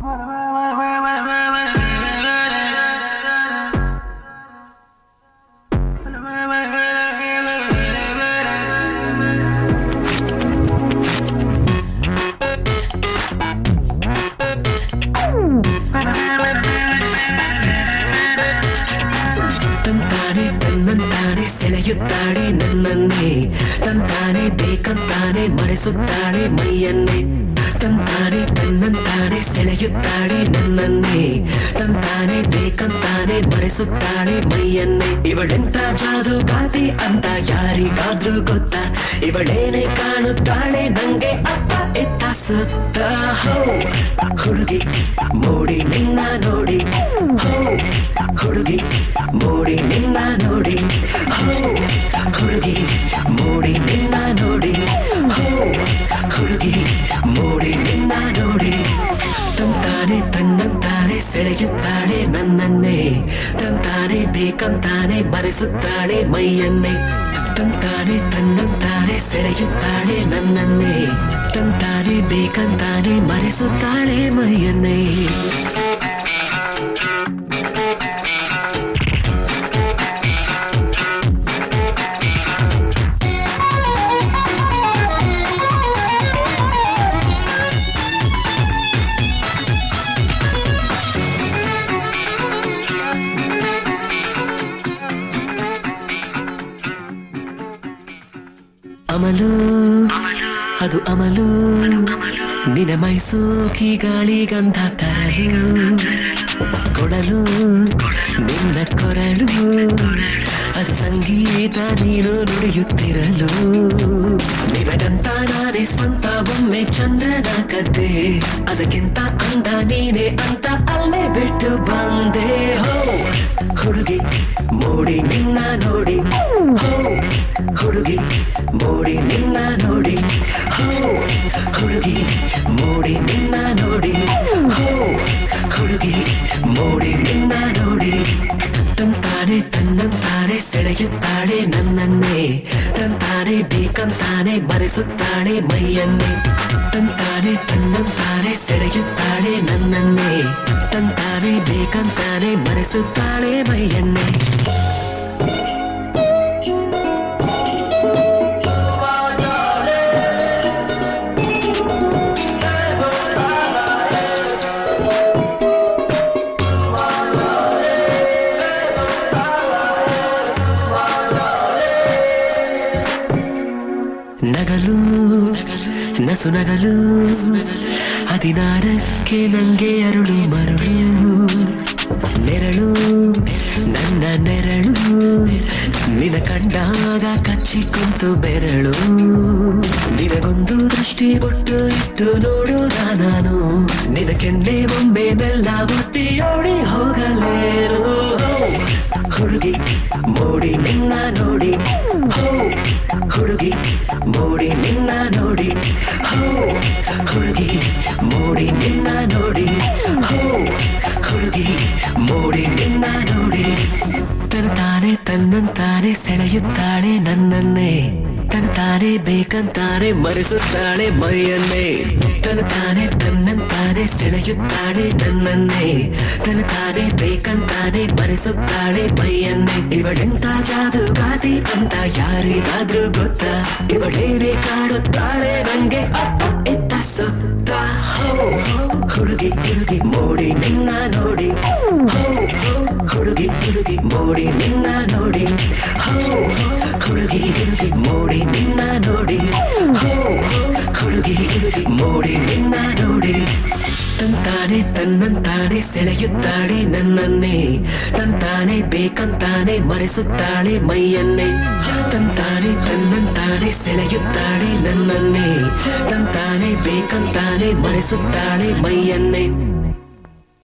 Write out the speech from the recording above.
ತಂತಾನೆ ತನ್ನಂತಾನೆ ಸೆಳೆಯುತ್ತಾಳೆ ನನ್ನನ್ನೇ ತಂತಾನೆ ಬೇಕಂತಾನೆ ಮರೆಸುತ್ತಾಳೆ ಮೈಯನ್ನೇ ತಂತಾನೆ ತನ್ನಂತಾನೆ ಸೆಳೆಯುತ್ತಾಳೆ ನನ್ನನ್ನೇ ತಂತಾನೆ ಬೇಕಂತಾನೆ ಮರೆಸುತ್ತಾಳೆ ಮೈಯನ್ನೇ ಇವಳೆಂತ ಜಾದುಗಾತಿ ಅಂತ ಯಾರಿಗಾದ್ರೂ ಗೊತ್ತಾ ಇವಳೇನೆ ಕಾಣುತ್ತಾಳೆ ನಂಗೆ ಅಪ್ಪ ಎತ್ತ ಸುತ್ತ ಹೋ ಹುಡುಗಿ ಮೋಡಿ ನಿನ್ನ ನೋಡಿ ಹೋ ಹುಡುಗಿ ಮೋಡಿ ನಿನ್ನ ನೋಡಿ ಹೋ ಹುಡುಗಿ ಮೋಡಿ ನಿನ್ನ ನೋಡಿ ಹೋ ಹುಡುಗಿ ಮೋಡಿ ನಿನ್ನ ನೋಡಿ ತಂತಾನೆ ತನ್ನಂತಾನೆ ಸೆಳೆಯುತ್ತಾಳೆ ನನ್ನನ್ನೇ ತಂತಾನೆ ಬೇಕಂತಾನೆ ಮರೆಸುತ್ತಾಳೆ ಮೈಯನ್ನೇ ತಂತಾನೆ ತನ್ನಂತಾನೆ ಸೆಳೆಯುತ್ತಾಳೆ ನನ್ನನ್ನೇ ತಂತಾನೆ ಬೇಕಂತಾನೆ ಮರೆಸುತ್ತಾಳೆ ಮೈಯನ್ನೇ ಅಮಲು ಅದು ಅಮಲು ನಿನ ಮೈಸೂಕಿ ಗಾಳಿ ಗಂಧ ತರಲು ಕೊಡಲು ನಿನ್ನ ಕೊರಳು ಅದು ಸಂಗೀತ ನೀನು ನುಡಿಯುತ್ತಿರಲು ನಿನಗಂತ ನಾನೇ ಸ್ವಂತ ಒಮ್ಮೆ ಚಂದ್ರನ ಕದ್ದೆ ಅದಕ್ಕಿಂತ ಅಂದ ನೀನೆ ಅಂತ ಅಲ್ಲೇ ಬಿಟ್ಟು ಬಂದೆ ಹೋ ಹುಡುಗಿ ಮೋಡಿ ನಿನ್ನ ನೋಡಿ ಹೋ ಹುಡುಗಿ ಮೋಡಿ ನಿನ್ನ ನೋಡಿ ಹೋ ಹುಡುಗಿ ಮೋಡಿ ನಿನ್ನ ನೋಡಿ ಹೋ ಹುಡುಗಿ ಮೋಡಿ ನಿನ್ನ ನೋಡಿ ತಂತಾನೆ ತನ್ನಂತಾನೆ ಸೆಳೆಯುತ್ತಾಳೆ ನನ್ನನ್ನೇ ತಂತಾನೆ ಬೇಕಂತಾನೆ ಮರೆಸುತ್ತಾಳೆ ಮೈಯನ್ನೇ ತಂತಾನೆ ತನ್ನಂತಾನೆ ಸೆಳೆಯುತ್ತಾಳೆ ನನ್ನನ್ನೇ ತಂತಾನೆ ಬೇಕಂತಾನೆ ಮರೆಸುತ್ತಾಳೆ ಮೈಯನ್ನೇ ನಗಲು ನಸು ನಗಲು ಹದಿನಾರಕ್ಕೆ ನಂಗೆ ಅರುಳು ಮರುಳು ನೆರಳು ನನ್ನ ನೆರಳು ನಿನ ಕಂಡಾಗ ಕಚ್ಚಿ ಕುಂತು ಬೆರಳು ನಿನಗೊಂದು ದೃಷ್ಟಿ ಬೊಟ್ಟು ಇಟ್ಟು ನೋಡೋಣ ನಾನು ನಿನ ಕೆನ್ನೆ ಒಮ್ಮೆ ಬೆಲ್ಲ ಬುಟ್ಟಿ ಓಡಿ ಹೋಗಲೇರು ಹುಡುಗಿ ಮೋಡಿ ನಿನ್ನ ನೋಡಿ ಹೋ ಹುಡುಗಿ ಮೋಡಿ ನಿನ್ನ ನೋಡಿ ಹೋ ಹುಡುಗಿ ಮೋಡಿ ನಿನ್ನ ನೋಡಿ ಹೋ ಹುಡುಗಿ ಮೋಡಿ ನಿನ್ನ ನೋಡಿ ತನ್ನ ತಾನೇ ತನ್ನಂತಾನೆ ಸೆಳೆಯುತ್ತಾಳೆ ನನ್ನನ್ನೇ ತನ್ನ ತಾನೇ ಬೇಕಂತಾನೆ ಮರೆಸುತ್ತಾಳೆ ಮೈಯನ್ನೇ ತನ್ನ ತಾನೇ ತನ್ನಂತಾನೆ ಸೆಳೆಯುತ್ತಾಳೆ ನನ್ನನ್ನೇ ತನ್ನ ತಾನೇ ಬೇಕಂತಾನೆ ಮರೆಸುತ್ತಾಳೆ ಮೈಯನ್ನೇ ಇವಳೆಂತ ಜಾದುಗಾತಿ ಅಂತ ಯಾರಿಗಾದ್ರೂ ಗೊತ್ತಾ ಇವಳೇನೆ ಕಾಡುತ್ತಾಳೆ ನಂಗೆ ಅಪ್ಪ ಎತ್ತ ಸುತ್ತ ಹೋ ಹುಡುಗಿ ಹುಡುಗಿ ಮೋಡಿ ನಿನ್ನ ನೋಡಿ ಹೋ ಹುಡುಗಿ ಹುಡುಗಿ ಮೋಡಿ ನಿನ್ನ ನೋಡಿ ಹೋ ಹುಡುಗಿ ಹುಡುಗಿ ಮೋಡಿ ನಿನ್ನ ನೋಡಿ ಹೋ ಹುಡುಗಿ ಹುಡುಗಿ ಮೋಡಿ ನಿನ್ನ ನೋಡಿ ತಂತಾನೆ ತನ್ನಂತಾನೆ ಸೆಳೆಯುತ್ತಾಳೆ ನನ್ನನ್ನೇ ತಂತಾನೆ ಬೇಕಂತಾನೆ ಮರೆಸುತ್ತಾಳೆ ಮೈಯನ್ನೇ ತಂತಾನೆ ತನ್ನಂತಾನೆ ಸೆಳೆಯುತ್ತಾಳೆ ನನ್ನನ್ನೇ ತಂತಾನೆ ಬೇಕಂತಾನೆ ಮರೆಸುತ್ತಾಳೆ ಮೈಯನ್ನೇ